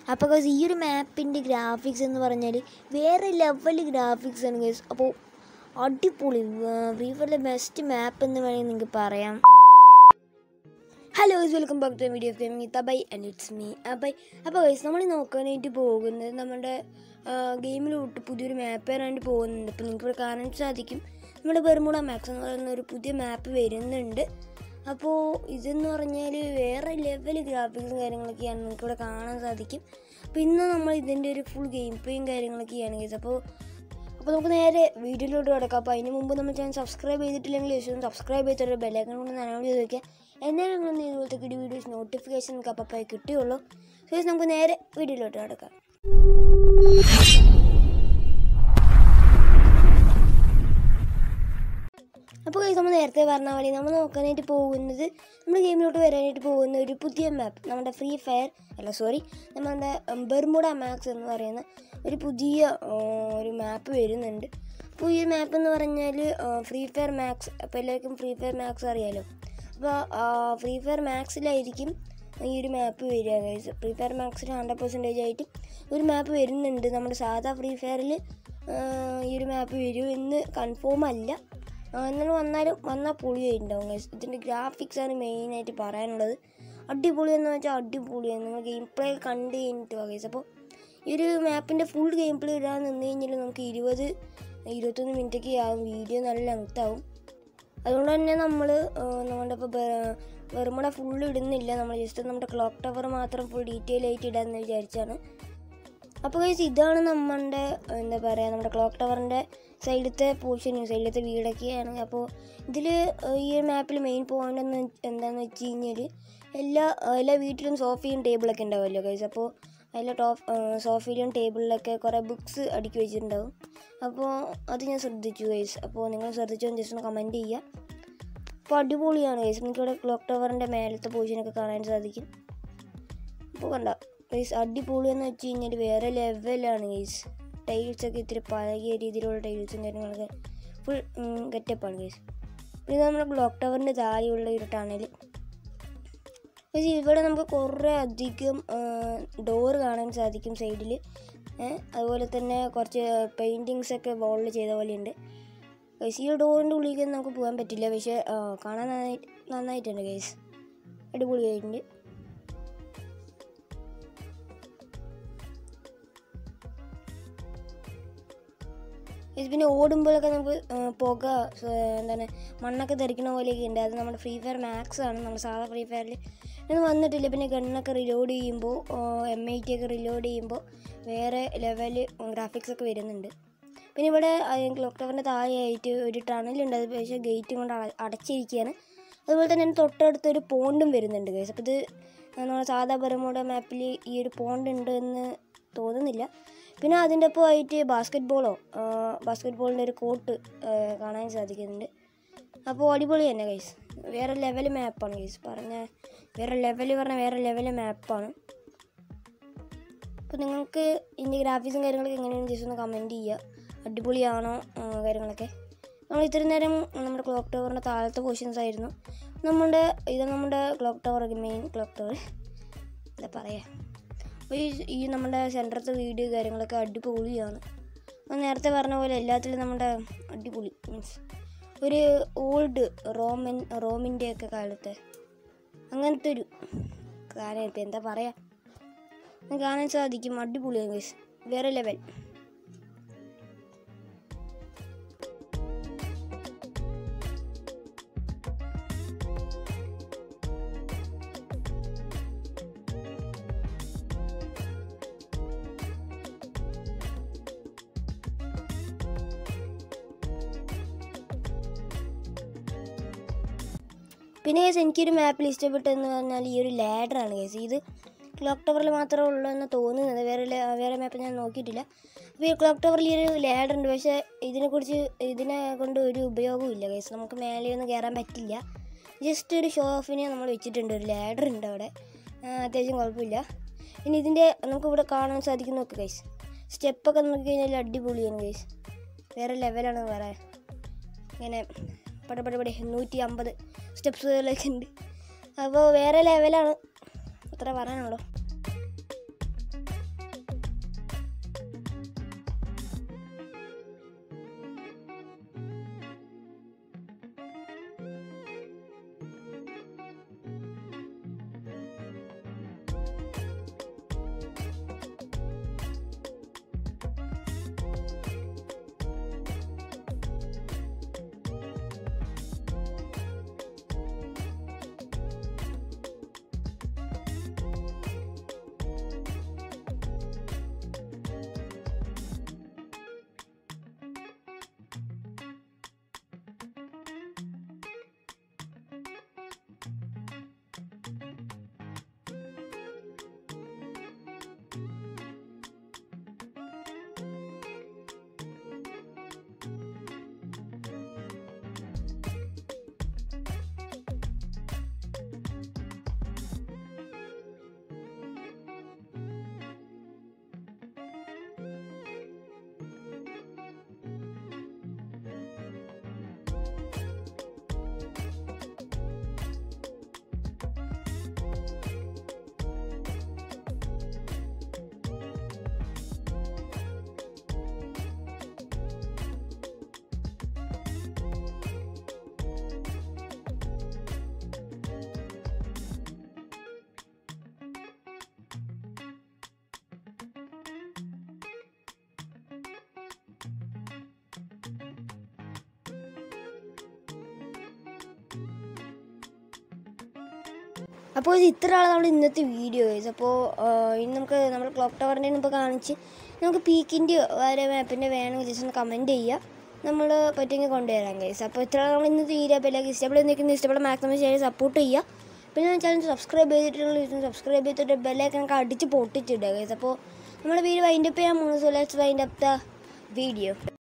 അപ്പോൾ ഗൈസ് ഈ ഒരു മാപ്പിൻ്റെ ഗ്രാഫിക്സ് എന്ന് പറഞ്ഞാൽ വേറെ ലെവൽ ഗ്രാഫിക്സ് ആണ് ഗൈസ് അപ്പോൾ അടിപൊളി ഫ്രീ ഫയറിലെ ബെസ്റ്റ് മാപ്പ് എന്ന് വേണമെങ്കിൽ നിങ്ങൾക്ക് പറയാം hello guys welcome back to video gaming തബൈ ആൻഡ് ഇറ്റ്സ് മീ അബൈ അപ്പോൾ ഗൈസ് നമ്മൾ നോക്കാനായിട്ട് പോകുന്നത് നമ്മുടെ ഗെയിമിലോട്ട് പുതിയൊരു മാപ്പ് വരാനായിട്ട് പോകുന്നുണ്ട് അപ്പോൾ നിങ്ങൾക്ക് ഇവിടെ കാണാൻ സാധിക്കും നമ്മുടെ ബെർമുഡ മാക്സ് എന്ന് പറയുന്ന ഒരു പുതിയ മാപ്പ് വരുന്നുണ്ട് അപ്പോൾ ഇതെന്ന് പറഞ്ഞാൽ വേറെ ലെവൽ ഗ്രാഫിക്സും കാര്യങ്ങളൊക്കെയാണ് നിങ്ങൾക്ക് ഇവിടെ കാണാൻ സാധിക്കും അപ്പോൾ ഇന്ന് നമ്മൾ ഇതിൻ്റെ ഒരു ഫുൾ ഗെയിം പ്ലേയും കാര്യങ്ങളൊക്കെയാണ് ഗൈസ് അപ്പോൾ അപ്പോൾ നമുക്ക് നേരെ വീഡിയോയിലോട്ട് കിടക്കാം അപ്പോൾ അതിന് മുമ്പ് നമ്മൾ ചാനൽ സബ്സ്ക്രൈബ് ചെയ്തിട്ടില്ലെങ്കിൽ ശേഷം സബ്സ്ക്രൈബ് ചെയ്തിട്ട് ബെല്ലൈക്കൺ കൊണ്ട് നനവ് ചെയ്ത് വയ്ക്കുക എന്നാലും നമ്മൾ ഇതുപോലത്തെ കിടി വീഡിയോസ് നോട്ടിഫിക്കേഷൻ നമുക്ക് അപ്പം കിട്ടിയുള്ളൂ സോ നമുക്ക് നേരെ വീഡിയോയിലോട്ട് കിടക്കാം അപ്പോൾ guys, നമ്മൾ നേരത്തെ പറഞ്ഞ പോലെ നമ്മൾ നോക്കാനായിട്ട് പോകുന്നത് നമ്മുടെ ഗെയിമിലോട്ട് വരാനായിട്ട് പോകുന്ന ഒരു പുതിയ മാപ്പ് നമ്മുടെ ഫ്രീ ഫയർ അല്ല സോറി നമ്മുടെ ബെർമുഡ മാക്സ് എന്ന് പറയുന്ന ഒരു പുതിയ ആ, ഒരു മാപ്പ് വരുന്നുണ്ട് അപ്പോൾ ഈ മാപ്പ് എന്ന് പറഞ്ഞാൽ ഫ്രീ ഫയർ മാക്സ് അപ്പോൾ എല്ലാവർക്കും ഫ്രീ ഫയർ മാക്സ് അറിയാലോ അപ്പോൾ ഫ്രീ ഫയർ മാക്സിലായിരിക്കും ഈ ഒരു മാപ്പ് വരിക ഗൈസ് ഫ്രീ ഫയർ മാക്സിൽ ഹൺഡ്രഡ് പെർസെൻറ്റേജ് ആയിട്ട് ഒരു മാപ്പ് വരുന്നുണ്ട് നമ്മുടെ സാധാ ഫ്രീ ഫയറിൽ ഈ ഒരു മാപ്പ് വരും എന്ന് കൺഫേം അല്ല ആ, എന്നാലും വന്നാലും വന്നാൽ പൊളിയായിട്ടുണ്ടാവും ഗൈസ് ഇതിൻ്റെ ഗ്രാഫിക്സ് ആണ് മെയിനായിട്ട് പറയാനുള്ളത് അടിപൊളി എന്ന് വെച്ചാൽ അടിപൊളിയാണ് നിങ്ങൾ ഗെയിം പ്ലേ കണ്ട് കഴിഞ്ഞിട്ട് ഗൈസ് അപ്പോൾ ഈ ഒരു മാപ്പിൻ്റെ ഫുൾ ഗെയിം പ്ലേ ഇടാൻ നിന്ന് കഴിഞ്ഞാൽ നമുക്ക് ഇരുപത് ഇരുപത്തൊന്ന് മിനിറ്റൊക്കെ ആവും വീഡിയോ നല്ല ലെങ്ത് ആവും അതുകൊണ്ട് തന്നെ നമ്മൾ നമ്മുടെ ഇപ്പോൾ വെറുമടെ ഫുൾ ഇടുന്നില്ല നമ്മൾ ജസ്റ്റ് നമ്മുടെ ക്ലോക്ക് ടവർ മാത്രം ഫുൾ ഡീറ്റെയിൽ ആയിട്ട് ഇടാമെന്ന് വിചാരിച്ചാണ് അപ്പോൾ ഗൈസ് ഇതാണ് നമ്മളുടെ എന്താ പറയുക നമ്മുടെ ക്ലോക്ക് ടവറിൻ്റെ സൈഡിലത്തെ പോർഷൻ സൈഡിലത്തെ വീടൊക്കെയാണ് അപ്പോൾ ഇതിൽ ഈ ഒരു മാപ്പിൽ മെയിൻ പോയിന്റ് എന്ന് എന്താണെന്ന് വെച്ച് കഴിഞ്ഞാൽ എല്ലാ എല്ലാ വീട്ടിലും സോഫയും ടേബിളൊക്കെ ഉണ്ടാവുമല്ലോ ഗൈസ് അപ്പോൾ അതിലെ ടോപ്പ് സോഫയിലും ടേബിളിലൊക്കെ കുറേ ബുക്സ് അടുക്കി വെച്ചിട്ടുണ്ടാവും അപ്പോൾ അത് ഞാൻ ശ്രദ്ധിച്ചു ഗൈസ് അപ്പോൾ നിങ്ങൾ ശ്രദ്ധിച്ചോ ജസ്റ്റ് ഒന്ന് കമൻറ്റ് ചെയ്യുക അപ്പോൾ അടിപൊളിയാണ് ഗൈസ് നിങ്ങൾക്ക് ഇവിടെ ക്ലോക്ക് ടവറിൻ്റെ മേലത്തെ പൊസിഷനൊക്കെ കാണാൻ സാധിക്കും അപ്പോൾ കണ്ട ഗൈസ് അടിപൊളി എന്ന് വെച്ച് കഴിഞ്ഞാൽ വേറെ ലെവലാണ് ഗൈസ് ടൈൽസൊക്കെ ഇത്തിരി പഴകിയ രീതിയിലുള്ള ടൈൽസും കാര്യങ്ങളൊക്കെ ഫുൾ ഗെറ്റപ്പാണ് ഗൈസ് ഇത് നമ്മുടെ ക്ലോക്ക് ടവറിൻ്റെ താഴെയുള്ള ഒരു ടണൽ പക്ഷേ ഇവിടെ നമുക്ക് കുറേ അധികം ഡോറ് കാണാൻ സാധിക്കും സൈഡിൽ അതുപോലെ തന്നെ കുറച്ച് പെയിൻറ്റിങ്സ് ഒക്കെ വോളിൽ ചെയ്ത പോലെ ഉണ്ട് ഗൈസ് ഈ ഡോറിൻ്റെ ഉള്ളിലേക്ക് നമുക്ക് പോകാൻ പറ്റില്ല പക്ഷേ ആ, കാണാൻ നന്നായി നന്നായിട്ടുണ്ട് ഗൈസ് അടിപൊളിയായിട്ടുണ്ട് ഇത് പിന്നെ ഓടുമ്പോഴൊക്കെ നമുക്ക് ആ, പുക സ- എന്താണ് മണ്ണൊക്കെ തെറിക്കണ പോലെയൊക്കെ ഉണ്ട് അത് നമ്മുടെ ഫ്രീ ഫയർ മാക്സ് ആണ് നമ്മുടെ സാധാ ഫ്രീ ഫയറിൽ ഇത് വന്നിട്ടില്ല പിന്നെ ഗണ്ണൊക്കെ റിലോഡ് ചെയ്യുമ്പോൾ എം ഐ ടി ഒക്കെ റിലോഡ് ചെയ്യുമ്പോൾ വേറെ ലെവൽ ഗ്രാഫിക്സ് ഒക്കെ വരുന്നുണ്ട് പിന്നെ ഇവിടെ ക്ലോക്ക് ടവറിൻ്റെ താഴെയായിട്ട് ഒരു ടണലുണ്ട് അത് പക്ഷേ ഗേറ്റും കൊണ്ട് അട- അടച്ചിരിക്കുകയാണ് അതുപോലെ തന്നെ അതിന് തൊട്ടടുത്ത് ഒരു പോണ്ടും വരുന്നുണ്ട് ഗൈസ് അപ്പോൾ ഇത് നമ്മുടെ സാധാ ബെറമോഡ മാപ്പിൽ ഈ ഒരു പോണ്ട് ഉണ്ട് എന്ന് തോന്നുന്നില്ല പിന്നെ അതിൻ്റെ ഒപ്പം ആയിട്ട് ബാസ്ക്കറ്റ് ബോളോ ബാസ്ക്കറ്റ് ബോളിൻ്റെ ഒരു കോട്ട് കാണാൻ സാധിക്കുന്നുണ്ട് അപ്പോൾ അടിപൊളി തന്നെ ഗൈസ് വേറെ ലെവൽ മാപ്പാണ് ഗൈസ് പറഞ്ഞ വേറെ ലെവൽ പറഞ്ഞാൽ വേറെ ലെവൽ മാപ്പാണ് അപ്പോൾ നിങ്ങൾക്ക് ഇതിൻ്റെ ഗ്രാഫിക്സും കാര്യങ്ങളൊക്കെ എങ്ങനെയാണ് ജസ്റ്റ് ഒന്ന് കമൻറ്റ് ചെയ്യുക അടിപൊളിയാണോ ആ, കാര്യങ്ങളൊക്കെ നമ്മൾ ഇത്രയും നേരം നമ്മുടെ ക്ലോക്ക് ടവറിൻ്റെ താഴത്തെ പോർഷൻസ് ആയിരുന്നു നമ്മുടെ ഇത് നമ്മുടെ clock tower main clock tower എന്താ പറയുക അപ്പോൾ ഈ ഈ നമ്മുടെ സെൻറ്ററത്തെ വീഡിയോ കാര്യങ്ങളൊക്കെ അടിപൊളിയാണ് അപ്പോൾ നേരത്തെ പറഞ്ഞ പോലെ എല്ലാത്തിലും നമ്മുടെ അടിപൊളി മീൻസ് ഒരു ഓൾഡ് റോമൻ റോമിൻ്റെ ഒക്കെ കാലത്തെ അങ്ങനത്തെ ഒരു കാലം ഇപ്പം എന്താ പറയുക കാണാൻ സാധിക്കും അടിപൊളിയാണ് ഗൈസ് വേറെ ലെവൽ പിന്നെ കേസ് എനിക്കൊരു മാപ്പിൽ ഇഷ്ടപ്പെട്ടതെന്ന് പറഞ്ഞാൽ ഈ ഒരു ലാഡറാണ് കേസ് ഇത് ക്ലോക്ക് ടവറിൽ മാത്രമേ ഉള്ളൂ എന്ന് തോന്നുന്നത് വേറെ ല- വേറെ മാപ്പ് ഞാൻ നോക്കിയിട്ടില്ല അപ്പോൾ ഈ ക്ലോക്ക് ടവറിൽ ഈ ഒരു ലാഡർ ഉണ്ട് പക്ഷേ ഇതിനെക്കുറിച്ച് ഇതിനെ കൊണ്ട് ഒരു ഉപയോഗവും ഇല്ല കേസ് നമുക്ക് മേലെയൊന്നും കയറാൻ പറ്റില്ല ജസ്റ്റ് ഒരു ഷോ ഓഫിന് നമ്മൾ വെച്ചിട്ടുണ്ട് ഒരു ലാഡർ ഉണ്ട് അവിടെ ആ, അത്യാവശ്യം കുഴപ്പമില്ല പിന്നെ ഇതിൻ്റെ നമുക്ക് ഇവിടെ കാണാൻ സാധിക്കും നോക്ക് ഗൈസ് സ്റ്റെപ്പൊക്കെ നോക്കി കഴിഞ്ഞാൽ അടിപൊളിയാണ് ഗൈസ് വേറെ ലെവലാണ് വേറെ ഇങ്ങനെ പടപടപടി നൂറ്റി അമ്പത് സ്റ്റെപ്സുകളൊക്കെ ഉണ്ട് അപ്പോൾ വേറെ ലെവലാണ് അത്ര പറയാനുള്ളൂ അപ്പോൾ ഇത് ഇത്ര ആളെ നമ്മുടെ ഇന്നത്തെ വീഡിയോ ഗൈസ് അപ്പോൾ ഇനി നമുക്ക് നമ്മൾ ക്ലോക്ക് ടവറിൻ്റെ ഇപ്പോൾ കാണിച്ച് നമുക്ക് പീക്കിൻ്റെ വരെ മാപ്പിൻ്റെ വേണമെങ്കിൽ ജസ്റ്റ് ഒന്ന് കമൻറ്റ് ചെയ്യുക നമ്മൾ പറ്റുമെങ്കിൽ കൊണ്ടുവരാം ഗൈസ് അപ്പോൾ ഇത്ര നമ്മൾ ഇന്നത്തെ വീഡിയോ അപ്പോൾ എല്ലാവർക്കും ഇഷ്ടപ്പെടുന്ന നിൽക്കുന്ന ഇഷ്ടപ്പെട്ട മാക്സിമം ശരി സപ്പോർട്ട് ചെയ്യുക പിന്നെ ചാനൽ സബ്സ്ക്രൈബ് ചെയ്തിട്ടുള്ള സബ്സ്ക്രൈബ് ചെയ്തിട്ട് ബെല്ലൊക്കെ നമുക്ക് അടിച്ച് പൊട്ടിച്ചിടുക ഗൈസ് അപ്പോൾ നമ്മുടെ വീഡിയോ വൈൻഡപ്പ് ചെയ്യാൻ മൂന്ന് so let's wind up the video